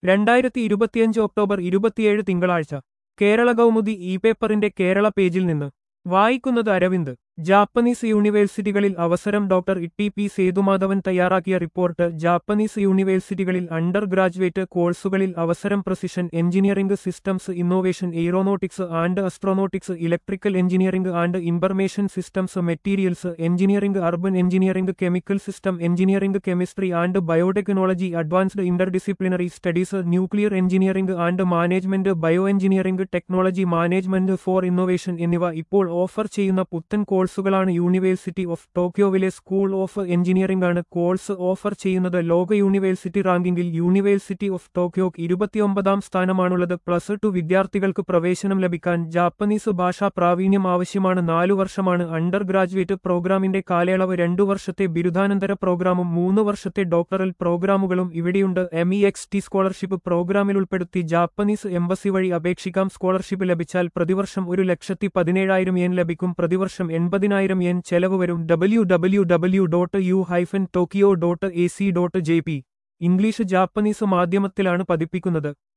രണ്ടായിരത്തി ഇരുപത്തിയഞ്ച് ഒക്ടോബർ ഇരുപത്തിയേഴ് തിങ്കളാഴ്ച കേരള കൗമുദി ഇ പേപ്പറിന്റെ കേരള പേജിൽ നിന്ന് വായിക്കുന്നത് അരവിന്ദ് ജാപ്പനീസ് യൂണിവേഴ്സിറ്റികളിൽ അവസരം ഡോക്ടർ ഇട്ടി പി സേതുമാധവൻ തയ്യാറാക്കിയ റിപ്പോർട്ട് ജാപ്പനീസ് യൂണിവേഴ്സിറ്റികളിൽ അണ്ടർ ഗ്രാജുവേറ്റ് കോഴ്സുകളിൽ അവസരം precision engineering systems innovation aeronautics and astronautics electrical engineering and information systems materials engineering urban engineering chemical system engineering chemistry and biotechnology advanced interdisciplinary studies nuclear engineering and management bio engineering technology management for innovation എന്നിവ ഇപ്പോൾ offer ചെയ്യുന്ന പുത്തൻ കോഴ്സുകളാണ് university of ടോക്കിയോവിലെ school of engineering ആണ് course offer ചെയ്യുന്നത് ലോക university റാങ്കിങ്ങിൽ യൂണിവേഴ്സിറ്റി ഓഫ് ടോക്കിയോക്ക് ഇരുപത്തിയൊമ്പതാം സ്ഥാനമാണുള്ളത് പ്ലസ് ടു വിദ്യാർത്ഥികൾക്ക് പ്രവേശനം ലഭിക്കാൻ ജാപ്പനീസ് ഭാഷാ പ്രാവീണ്യം ആവശ്യമാണ് നാലു വർഷമാണ് അണ്ടർ ഗ്രാജുവേറ്റ് പ്രോഗ്രാമിന്റെ കാലയളവ് രണ്ടു വർഷത്തെ ബിരുദാനന്തര പ്രോഗ്രാമും മൂന്ന് വർഷത്തെ ഡോക്ടറൽ പ്രോഗ്രാമുകളും ഇവിടെയുണ്ട് M E X T scholarship പ്രോഗ്രാമിൽ ഉൾപ്പെടുത്തി ജാപ്പനീസ് എംബസി വഴി അപേക്ഷിക്കാം സ്കോളർഷിപ്പ് ലഭിച്ചാൽ പ്രതിവർഷം ഒരു ലക്ഷത്തി പതിനേഴായിരം yen ലഭിക്കും പ്രതിവർഷം എൺപതിനായിരം yen ചെലവ് വരും W W W dot U hyphen Tokyo dot A C dot J P English Japanese മാധ്യമത്തിലാണ് പതിപ്പിക്കുന്നത്